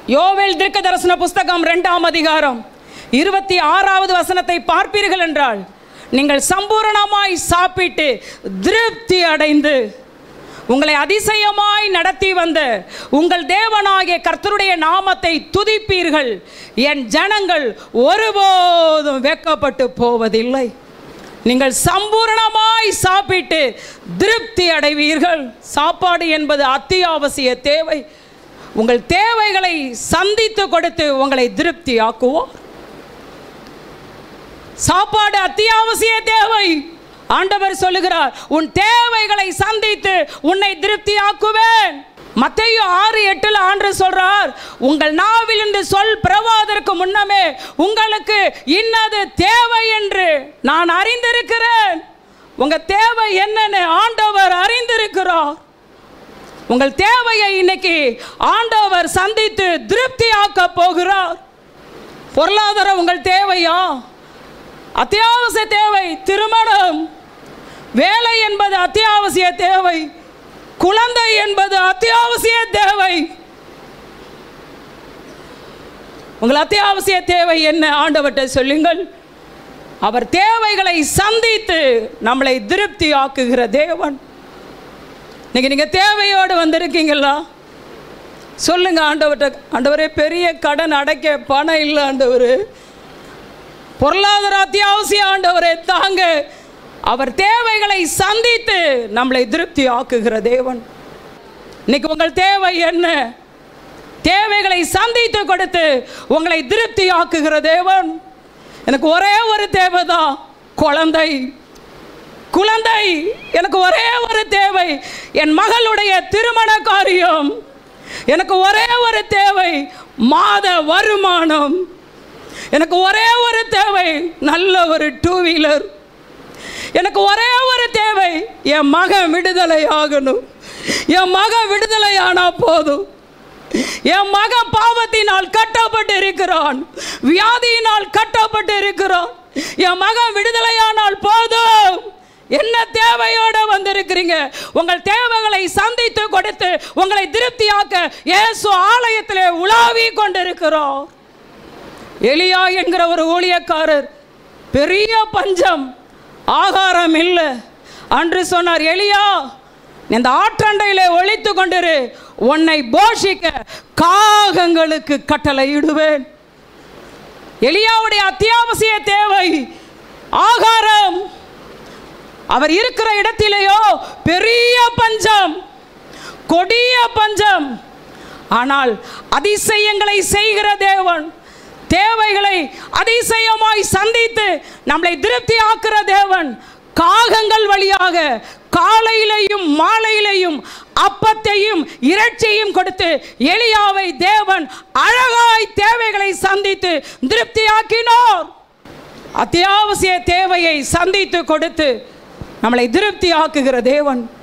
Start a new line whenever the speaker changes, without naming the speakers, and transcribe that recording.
யோவேல் திருக்க தரிசன புஸ்தகம் ரெண்டாம் அதிகாரம் இருபத்தி ஆறாவது வசனத்தை பார்ப்பீர்கள் என்றால் நீங்கள் சம்பூரணமாய் சாப்பிட்டு திருப்தி அடைந்து உங்களை அதிசயமாய் நடத்தி வந்த உங்கள் தேவனாகிய கர்த்தருடைய நாமத்தை துதிப்பீர்கள் என் ஜனங்கள் ஒருபோதும் வெட்கப்பட்டு போவதில்லை நீங்கள் சம்பூரணமாய் சாப்பிட்டு திருப்தி அடைவீர்கள் சாப்பாடு என்பது அத்தியாவசிய தேவை உங்கள் தேவைகளை சந்தித்து கொடுத்து உங்களை திருப்தி ஆக்குவோம் சாப்பாடு அத்தியாவசிய தேவை ஆண்டவர் சொல்லுகிறார் உன் தேவைகளை சந்தித்து உன்னை திருப்தி ஆக்குவேன் மத்தையோ ஆறு எட்டுல ஆண்டு சொல்றார் உங்கள் நாவிலிருந்து சொல் பிரவாதற்கு முன்னமே உங்களுக்கு இன்னது தேவை என்று நான் அறிந்திருக்கிறேன் உங்க தேவை என்னன்னு ஆண்டவர் அறிந்திருக்கிறார் உங்கள் தேவையை இன்னைக்கு ஆண்டவர் சந்தித்து திருப்தி ஆக்க போகிறார் பொருளாதாரம் உங்கள் தேவையா அத்தியாவசிய தேவை திருமணம் வேலை என்பது அத்தியாவசிய தேவை குழந்தை என்பது அத்தியாவசிய தேவை உங்கள் அத்தியாவசிய தேவை என்ன ஆண்டவர்கிட்ட சொல்லுங்கள் அவர் தேவைகளை சந்தித்து நம்மளை திருப்தி ஆக்குகிற தேவன் இன்னைக்கு நீங்கள் தேவையோடு வந்திருக்கீங்களா சொல்லுங்க ஆண்டவர்கிட்ட ஆண்டவரே பெரிய கடன் அடைக்க பணம் இல்லை ஆண்டவர் பொருளாதார அத்தியாவசிய ஆண்டவரே தாங்க அவர் தேவைகளை சந்தித்து நம்மளை திருப்தி ஆக்குகிற தேவன் இன்னைக்கு உங்கள் தேவை என்ன தேவைகளை சந்தித்து கொடுத்து உங்களை திருப்தி ஆக்குகிற தேவன் எனக்கு ஒரே ஒரு தேவை தான் குழந்தை குழந்தை எனக்கு ஒரே ஒரு தேவை என் மகளுடைய திருமண காரியம் எனக்கு ஒரே ஒரு தேவை மாத வருமானம் எனக்கு ஒரே ஒரு தேவை நல்ல ஒரு டூ வீலர் எனக்கு ஒரே ஒரு தேவை என் மகன் விடுதலை ஆகணும் என் மகன் விடுதலை ஆனா போதும் என் மகன் பாவத்தினால் கட்டப்பட்டு இருக்கிறான் வியாதியினால் கட்டப்பட்டு இருக்கிறான் என் மகன் விடுதலையானால் போதும் என்ன தேவையோட வந்திருக்கிறீங்க உங்கள் தேவைகளை சந்தித்து கொடுத்து உங்களை திருப்தியாக்க இயேசு ஆலயத்திலே உலாவி கொண்டிருக்கிறோம் எலியா என்கிற ஒரு ஊழியக்காரர் பெரிய பஞ்சம் ஆகாரம் இல்லை அன்று சொன்னார் எலியா இந்த ஆற்றண்டையிலே ஒழித்து கொண்டிரு உன்னை போஷிக்க காகங்களுக்கு கட்டளையிடுவேன் எலியாவுடைய அத்தியாவசிய தேவை ஆகாரம் அவர் இருக்கிற இடத்திலேயோ பெரிய பஞ்சம் கொடிய பஞ்சம் ஆனால் அதிசயங்களை செய்கிற தேவன் தேவைகளை அதிசயமாய் சந்தித்து நம்மளை திருப்தி ஆக்குற தேவன் காகங்கள் வழியாக காலையிலையும் மாலையிலையும் அப்பத்தையும் இறைச்சியையும் கொடுத்து எலியாவை தேவன் அழகாய் தேவைகளை சந்தித்து திருப்தியாக்கினார் அத்தியாவசிய தேவையை சந்தித்து கொடுத்து நம்மளை திருப்தி ஆக்குகிற தேவன்